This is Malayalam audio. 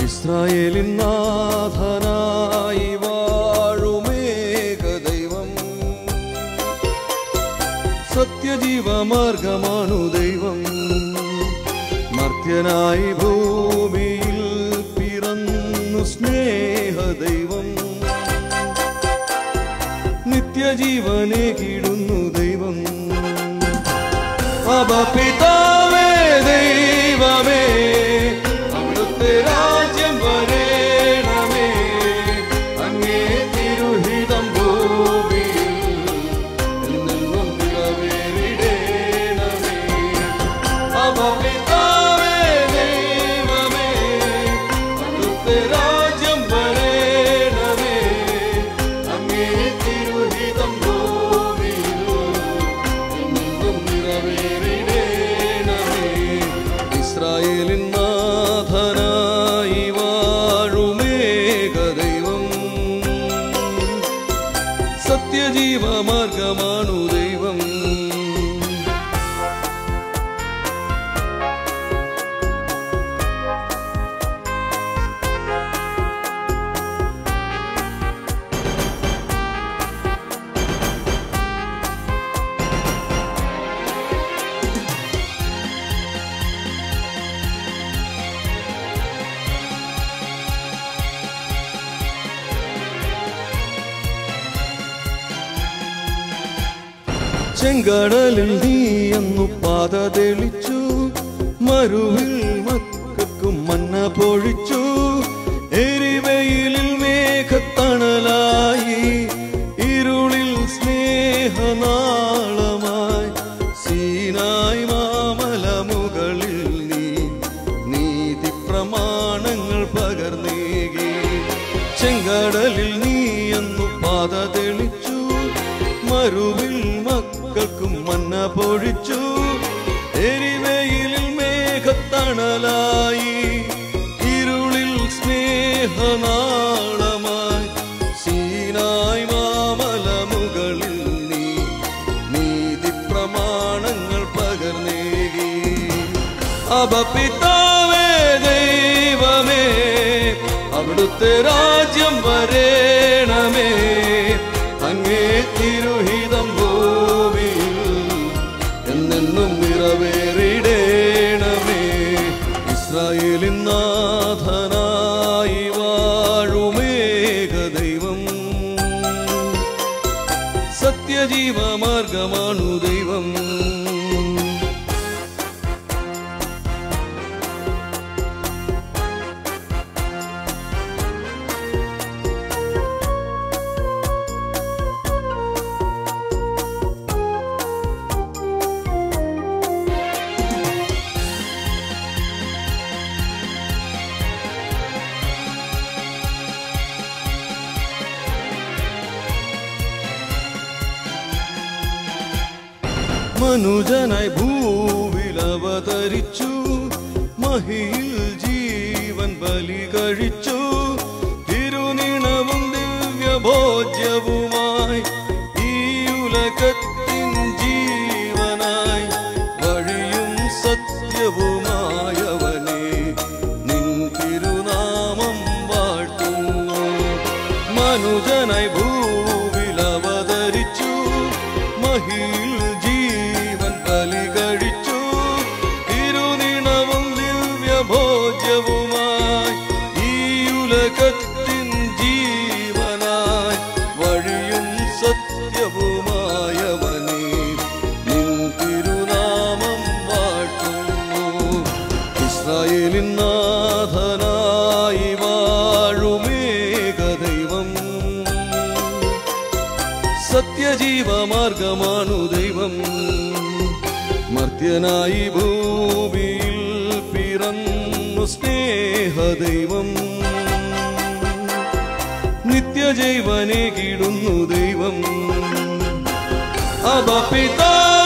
ഇസ്രായേലിൻ നാഥനായി വാഴുമേക ദൈവം സത്യജീവമാർഗമാണു ദൈവം മർത്യനായി ഭൂമിയിൽ പിറന്നു സ്നേഹ ദൈവം നിത്യജീവനെ കിടുന്നു ദൈവം അബ പിതാവേ ദൈവമേ അവിടുത്തെ രാജ്യം വരേണമേ അങ്ങേ തിരുഹിതം ഭൂമിയിൽ എന്നെന്നും നിറവേറിടേണമേ അബ പിതാവേ ദൈവമേ അവിടുത്തെ രാജ്യം വരേണമേ അങ്ങേ തിരുഹിതം ഭൂമിയിൽ എന്നെന്നും നിറവേറിടേണമേ ഇസ്രായേലിൻ നാഥനായി വാഴുമേക ദൈവം സത്യജീവമാർഗമാണു ദൈവം ചെങ്കടലിൽ നീയെന്നു പാത തെളിച്ചു മരുവിൽ മക്കൾക്കും മന്ന പൊഴിച്ചു എരിവെയിലിൽ മേഘത്തണലായി ഇരുളിൽ സ്നേഹനാളമായി സീനായി മാമല മുകളിൽ നീ നീതി പ്രമാണങ്ങൾ പകർന്നേകി ചെങ്കടലിൽ നീയെന്നു പാത തെളിച്ചു മരുവിൽ മക്കൾക്കും മന്ന പൊഴിച്ചു എരിവെയിലിൽ മേഘത്തണലായി ഇരുളിൽ സ്നേഹനാളമായി സീനായി മാമല മുകളിൽ നീ നീതി പ്രമാണങ്ങൾ പകർന്നേകി അബ പിതാവേ ദൈവമേ അവിടുത്തെ രാജ്യം വരേണമേ അങ്ങേ തിരുഹിതം ഭൂമിയിൽ എന്നെന്നും നിറവേറിടേണമേ ഇസ്രായേലിൻ നാഥനായി വാഴുമേക ദൈവം സത്യജീവമാർഗമാണു ദൈവം മനുജനായി ഭൂവിൽ അവതരിച്ചു മഹിയിൽ ജീവൻ ബലി കഴിച്ചു തിരുനിണവും ദിവ്യഭോജ്യവുമായി ഈ ഉലകത്തിൻ ജീവനായി വഴിയും സത്യവുമായവനെ നിൻ തിരുനാമം വാഴ്ത്തുന്നു മനുജനായി ഭൂവിൽ അവതരിച്ചു മഹിയിൽ ജീവൻ ബലി കഴിച്ചു തിരുനിണവും ദിവ്യഭോജ്യവുമായി ഈ ഉലകത്തിൻ ജീവനായി വഴിയും സത്യവുമായവനെ നിൻ തിരുനാമം വാഴ്ത്തുന്നു ഇസ്രായേലിൻ നാഥനായി വാഴുമേക ദൈവം സത്യജീവമാർഗമാണു ദൈവം മർത്യനായി ഭൂമിയിൽ പിറന്നു സ്നേഹ ദൈവം നിത്യജൈവനെ കിടുന്നു ദൈവം അബ പിതാ